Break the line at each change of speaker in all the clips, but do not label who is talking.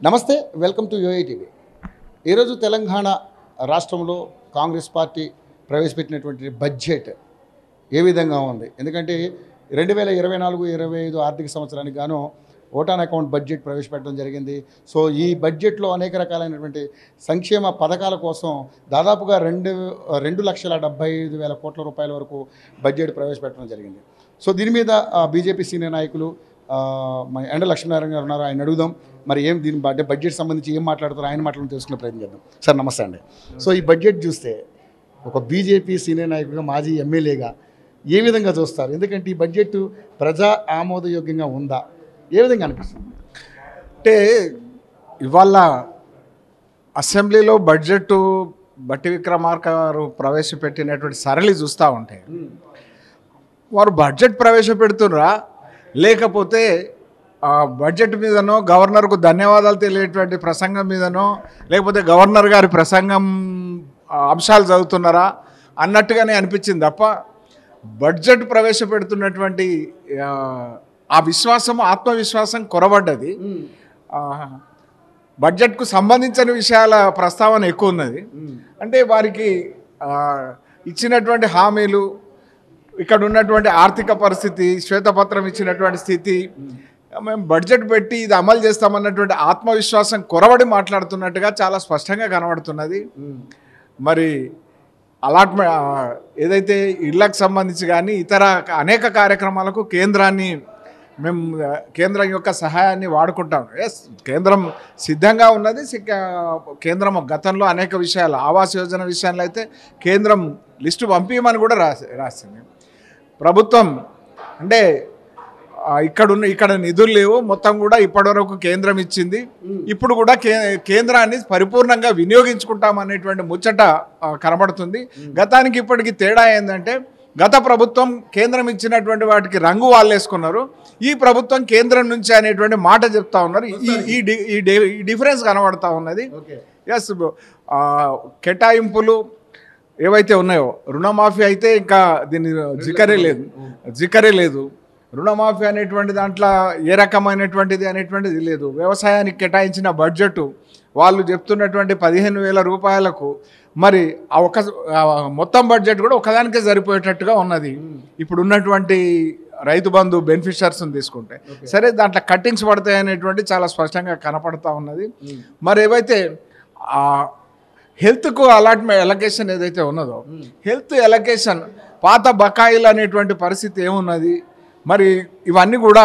నమస్తే welcome to UI TV ఈరోజు తెలంగాణ రాష్ట్రంలో కాంగ్రెస్ పార్టీ ప్రవేశపెట్టినటువంటి బడ్జెట్ ఏ విధంగా ఉంది ఎందుకంటే రెండు వేల ఇరవై నాలుగు ఇరవై ఐదు ఆర్థిక సంవత్సరానికి గాను ఓటాన్ అకౌంట్ బడ్జెట్ ప్రవేశపెట్టడం జరిగింది సో ఈ బడ్జెట్లో అనేక రకాలైనటువంటి సంక్షేమ పథకాల కోసం దాదాపుగా రెండు రెండు లక్షల డెబ్బై ఐదు వేల కోట్ల రూపాయల వరకు బడ్జెట్ ప్రవేశపెట్టడం జరిగింది సో దీని మీద బీజేపీ సీనియర్ నాయకులు ఆ, మన ఎండ లక్ష్మీనారాయణ గారు ఉన్నారు ఆయన అడుగుదాం మరి ఏం దీని అంటే బడ్జెట్ సంబంధించి ఏం మాట్లాడతారో ఆయన మాటలను తెలుసుకునే ప్రయత్నం చేద్దాం సార్ నమస్తే అండి సో ఈ బడ్జెట్ చూస్తే ఒక బీజేపీ సీనియర్ నాయకుడిగా మాజీ ఎమ్మెల్యేగా ఏ విధంగా చూస్తారు ఎందుకంటే ఈ బడ్జెట్ ప్రజా ఆమోదయోగ్యంగా ఉందా ఏ విధంగా అనిపిస్తుంది
అంటే ఇవాళ అసెంబ్లీలో బడ్జెట్ బట్టి విక్రమార్క గారు ప్రవేశపెట్టినటువంటి సరళి చూస్తూ ఉంటే వారు బడ్జెట్ ప్రవేశపెడుతుర్రా లేకపోతే ఆ బడ్జెట్ మీదనో గవర్నర్కు ధన్యవాదాలు తెలియటువంటి ప్రసంగం మీదనో లేకపోతే గవర్నర్ గారి ప్రసంగం ఆ, అంశాలు చదువుతున్నారా అన్నట్టుగానే అనిపించింది తప్ప బడ్జెట్ ప్రవేశపెడుతున్నటువంటి ఆ, ఆ విశ్వాసం ఆత్మవిశ్వాసం కొరబడ్డది ఆ, బడ్జెట్కు సంబంధించిన విషయాల ప్రస్తావన ఎక్కువ ఉన్నది అంటే వారికి ఆ, ఇచ్చినటువంటి హామీలు ఇక్కడ ఉన్నటువంటి ఆర్థిక పరిస్థితి శ్వేతపత్రం ఇచ్చినటువంటి స్థితి మేము బడ్జెట్ పెట్టి ఇది అమలు చేస్తామన్నటువంటి ఆత్మవిశ్వాసం కొరవడి మాట్లాడుతున్నట్టుగా చాలా స్పష్టంగా కనబడుతున్నది మరి అలాట్మెంట్ ఏదైతే ఇళ్లకు సంబంధించి కానీ ఇతర అనేక కార్యక్రమాలకు కేంద్రాన్ని మేము ఆ, కేంద్రం యొక్క సహాయాన్ని వాడుకుంటాం ఎస్ కేంద్రం సిద్ధంగా ఉన్నది సి- కేంద్రం గతంలో అనేక విషయాలు ఆవాస్ యోజన విషయంలో అయితే కేంద్రం లిస్టు పంపించమని కూడా రాసి రాసింది ప్రభుత్వం అంటే ఆ, ఇక్కడ ఉన్న ఇక్కడ నిధులు లేవు మొత్తం కూడా ఇప్పటివరకు కేంద్రం ఇచ్చింది ఇప్పుడు కూడా కే కేంద్రాన్ని పరిపూర్ణంగా వినియోగించుకుంటాం అనేటువంటి ముచ్చట ఆ, కనబడుతుంది గతానికి ఇప్పటికి తేడా ఏంటంటే గత ప్రభుత్వం కేంద్రం ఇచ్చినటువంటి వాటికి రంగు వాళ్ళేసుకున్నారు ఈ ప్రభుత్వం కేంద్రం నుంచి అనేటువంటి మాట చెప్తా ఉన్నారు ఈ ఈ డి- ఈ డి- ఈ డిఫరెన్స్ కనబడతా ఉన్నది
ఓకే
ఎస్ కేటాయింపులు ఏవైతే ఉన్నాయో రుణమాఫీ అయితే ఇంకా దీని జికరే లేదు జికరే లేదు రుణమాఫీ అనేటువంటి దాంట్లో ఏ రకమైనటువంటిది అనేటువంటిది లేదు వ్యవసాయానికి కేటాయించిన బడ్జెట్ వాళ్ళు చెప్తున్నటువంటి పదిహేను వేల రూపాయలకు మరి ఆ ఒక ఆ మొత్తం బడ్జెట్ కూడా ఒకదానికే సరిపోయేటట్టుగా ఉన్నది ఇప్పుడు ఉన్నటువంటి రైతు బంధు బెనిఫిషియర్స్ని తీసుకుంటే సరే దాంట్లో కట్టింగ్స్ పడతాయి అనేటువంటి చాలా స్పష్టంగా కనపడతా ఉన్నది మరి ఏవైతే ఆ హెల్త్కు అలాట్మెంట్ ఎలకేషన్ ఏదైతే ఉన్నదో హెల్త్ ఎలకేషన్ పాత బకాయిలు అనేటువంటి పరిస్థితి ఏమున్నది మరి ఇవన్నీ కూడా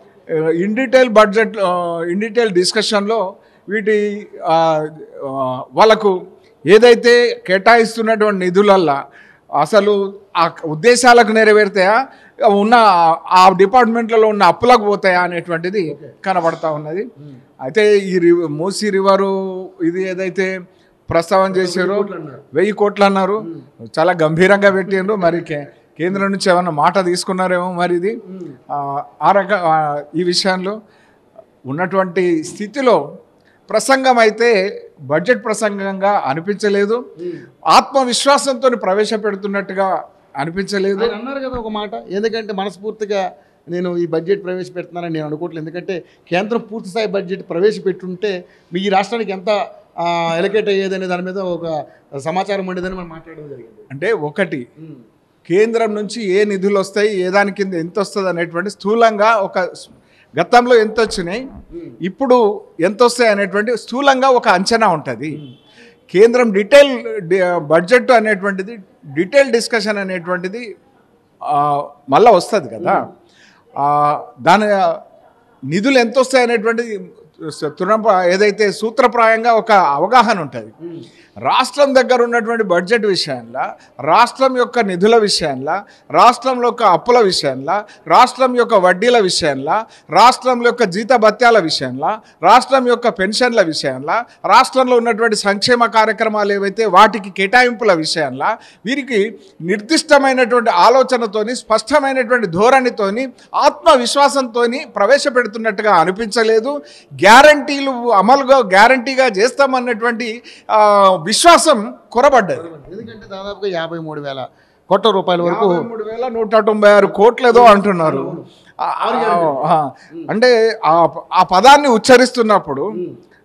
in detail budget in detail డిస్కషన్లో వీటి ఆ, ఆ, వాళ్ళకు ఏదైతే కేటాయిస్తున్నటువంటి నిధులల్లా అసలు ఆ ఉద్దేశాలకు నెరవేరుతాయా ఉన్న ఆ డిపార్ట్మెంట్లలో ఉన్న అప్పులకు పోతాయా అనేటువంటిది కనబడతా ఉన్నది అయితే ఈ రి మూసీ రివరు ఇది ఏదైతే ప్రస్తావన చేశారో వెయ్యి కోట్లు అన్నారు చాలా గంభీరంగా పెట్టిండ్రు మరి కే- కేంద్రం నుంచి ఏమన్నా మాట తీసుకున్నారేమో మరి ఇది ఆ, ఆ రక ఆ, ఈ విషయంలో ఉన్నటువంటి స్థితిలో ప్రసంగం అయితే బడ్జెట్ ప్రసంగంగా అనిపించలేదు ఆత్మవిశ్వాసంతో ప్రవేశపెడుతున్నట్టుగా అనిపించలేదు
ఆయన అన్నారు కదా ఒక మాట ఎందుకంటే మనస్ఫూర్తిగా నేను ఈ బడ్జెట్ ప్రవేశపెడుతున్నానని నేను అనుకోవట్లేదు ఎందుకంటే కేంద్రం పూర్తి స్థాయి బడ్జెట్ ప్రవేశపెట్టుంటే మీ ఈ రాష్ట్రానికి ఎంత ఎలకేట్ అయ్యేదనే దాని మీద ఒక సమాచారం ఉండేదని మనం మాట్లాడడం జరిగింది
అంటే ఒకటి కేంద్రం నుంచి ఏ నిధులు వస్తాయి ఏ దాని కింద ఎంత వస్తుంది అనేటువంటి స్థూలంగా ఒక స్- గతంలో ఎంత వచ్చినాయి ఇప్పుడు ఎంత వస్తాయి అనేటువంటి స్థూలంగా ఒక అంచనా ఉంటుంది కేంద్రం డీటెయిల్ డి- బడ్జెట్ అనేటువంటిది డీటెయిల్ డిస్కషన్ అనేటువంటిది ఆ, మళ్ళా వస్తుంది కదా ఆ, దాని నిధులు ఎంత వస్తాయి అనేటువంటిది తృణ ఏదైతే సూత్రప్రాయంగా ఒక అవగాహన ఉంటుంది రాష్ట్రం దగ్గర ఉన్నటువంటి బడ్జెట్ విషయంలో రాష్ట్రం యొక్క నిధుల విషయంలో రాష్ట్రం యొక్క అప్పుల విషయంలో రాష్ట్రం యొక్క వడ్డీల విషయంలో రాష్ట్రం యొక్క జీత భత్యాల విషయంలో రాష్ట్రం యొక్క పెన్షన్ల విషయంలో రాష్ట్రంలో ఉన్నటువంటి సంక్షేమ కార్యక్రమాలు ఏవైతే వాటికి కేటాయింపుల విషయంలో వీరికి నిర్దిష్టమైనటువంటి ఆలోచనతోని స్పష్టమైనటువంటి ధోరణితోని ఆత్మవిశ్వాసంతోని ప్రవేశపెడుతున్నట్టుగా అనిపించలేదు గ్యారంటీలు అమలుగా గ్యారంటీగా చేస్తామన్నటువంటి ఆ, విశ్వాసం కొరబడ్డది
ఎందుకంటే దాదాపుగా యాభై మూడు వేల కోట్ల రూపాయల వరకు
యాభై మూడు వేల నూట తొంభై ఆరు కోట్లు ఏదో అంటున్నారు ఆ, ఆ, ఆ, అంటే ఆ ఆ పదాన్ని ఉచ్చరిస్తున్నప్పుడు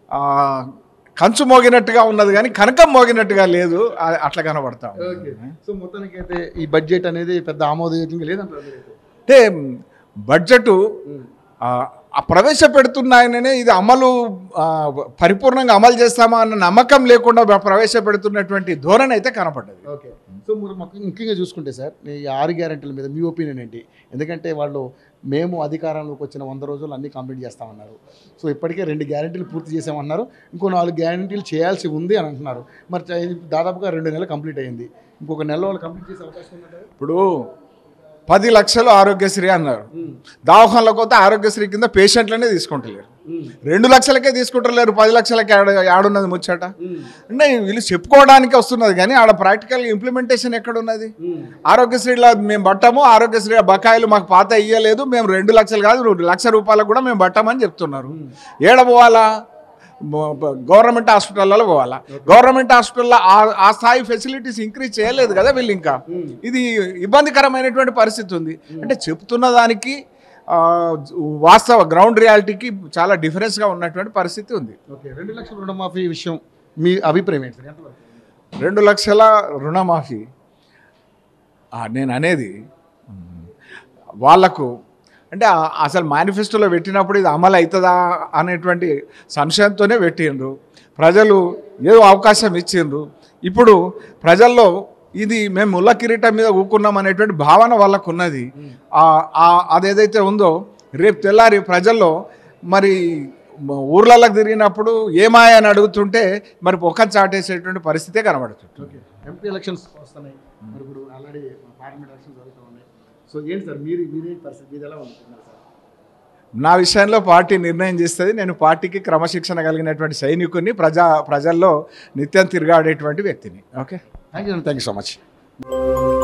ఆ, కంచు మోగినట్టుగా ఉన్నది కానీ కనకం మోగినట్టుగా లేదు ఆ- అట్లా కనబడతాం
సో మొత్తానికి అయితే ఈ బడ్జెట్ అనేది పెద్ద ఆమోదయోగ్యంగా లేదంటారు మీరైతే?
అంటే బడ్జెట్ ఆ, ఆ ప్రవేశపెడుతున్న ఆయననే ఇది అమలు ఆ, పరిపూర్ణంగా అమలు చేస్తామా అన్న నమ్మకం లేకుండా ప్రవేశపెడుతున్నటువంటి ధోరణి అయితే కనపడ్డది
ఓకే సో మరి మాకు ముఖ్యంగా చూసుకుంటే సార్ ఈ ఆరు గ్యారెంటీల మీద మీ ఒపీనియన్ ఏంటి ఎందుకంటే వాళ్ళు మేము అధికారంలోకి వచ్చిన వంద రోజులు అన్నీ కంప్లీట్ చేస్తామన్నారు సో ఇప్పటికే రెండు గ్యారెంటీలు పూర్తి చేసామన్నారు ఇంకో నాలుగు గ్యారెంటీలు చేయాల్సి ఉంది అని అంటున్నారు మరి చ- ఇది దాదాపుగా రెండు నెలలు కంప్లీట్ అయింది ఇంకొక నెల వాళ్ళు కంప్లీట్ చేసే అవకాశం ఉందంటారు
ఇప్పుడు పది లక్షలు ఆరోగ్యశ్రీ అన్నారు దవాఖానలో పోతే ఆరోగ్యశ్రీ కింద పేషెంట్లనే తీసుకుంటలేరు రెండు లక్షలకే తీసుకుంటలేరు పది లక్షలకి ఆడ ఆడున్నది ముచ్చట అంటే వీళ్ళు చెప్పుకోవడానికి వస్తున్నది కానీ ఆడ ప్రాక్టికల్ ఇంప్లిమెంటేషన్ ఎక్కడ ఉన్నది ఆరోగ్యశ్రీలో మేము పట్టాము ఆరోగ్యశ్రీ బకాయిలు మాకు పాత ఇయ్యలేదు మేము రెండు లక్షలు కాదు రెండు లక్ష రూపాయలకు కూడా మేము పట్టామని చెప్తున్నారు ఏడ పోవాలా గవర్నమెంట్ హాస్పిటల్లో పోవాలా గవర్నమెంట్ హాస్పిటల్లో ఆ- ఆ స్థాయి ఫెసిలిటీస్ ఇంక్రీజ్ చేయలేదు కదా వీళ్ళు ఇంకా ఇది ఇబ్బందికరమైనటువంటి పరిస్థితి ఉంది అంటే చెప్తున్న దానికి ఆ, వాస్తవ గ్రౌండ్ రియాలిటీకి చాలా డిఫరెన్స్గా ఉన్నటువంటి పరిస్థితి ఉంది
ఓకే రెండు లక్షల రుణమాఫీ విషయం మీ అభిప్రాయం ఏంటి సార్ ఎంతవరకు
రెండు లక్షల రుణమాఫీ ఆ, నేను అనేది మ్, వాళ్లకు అంటే ఆ- అసలు మేనిఫెస్టోలో పెట్టినప్పుడు ఇది అమలు అవుతుందా అనేటువంటి సంశయంతోనే పెట్టిండ్రు ప్రజలు ఏదో అవకాశం ఇచ్చిండ్రు ఇప్పుడు ప్రజల్లో ఇది మేము ముళ్ళ కిరీటం మీద ఊకున్నాం అనేటువంటి భావన వాళ్ళకు ఉన్నది ఆ- ఆ- అదేదైతే ఉందో రేపు తెల్లారి ప్రజల్లో మరి మ- ఊర్లలోకి తిరిగినప్పుడు ఏమాయ అని అడుగుతుంటే మరి పొక్క చాటేసేటువంటి పరిస్థితే కనబడుతుంది
ఓకే ఎంపీ ఎలక్షన్స్ వస్తున్నాయి మరి ఇప్పుడు ఆల్రెడీ పార్లమెంట్ ఎలక్షన్స్ జరుగుతూ ఉన్నాయి సో ఏంటి సార్ మీరు మీరే పరిస్థితి మీది ఎలా ఉంటున్నారు సార్
నా విషయంలో పార్టీ నిర్ణయం చేస్తుంది నేను పార్టీకి క్రమశిక్షణ కలిగినటువంటి సైనికుని ప్రజా ప్రజల్లో నిత్యం తిరగాడేటువంటి వ్యక్తిని okay
thank you thank you so much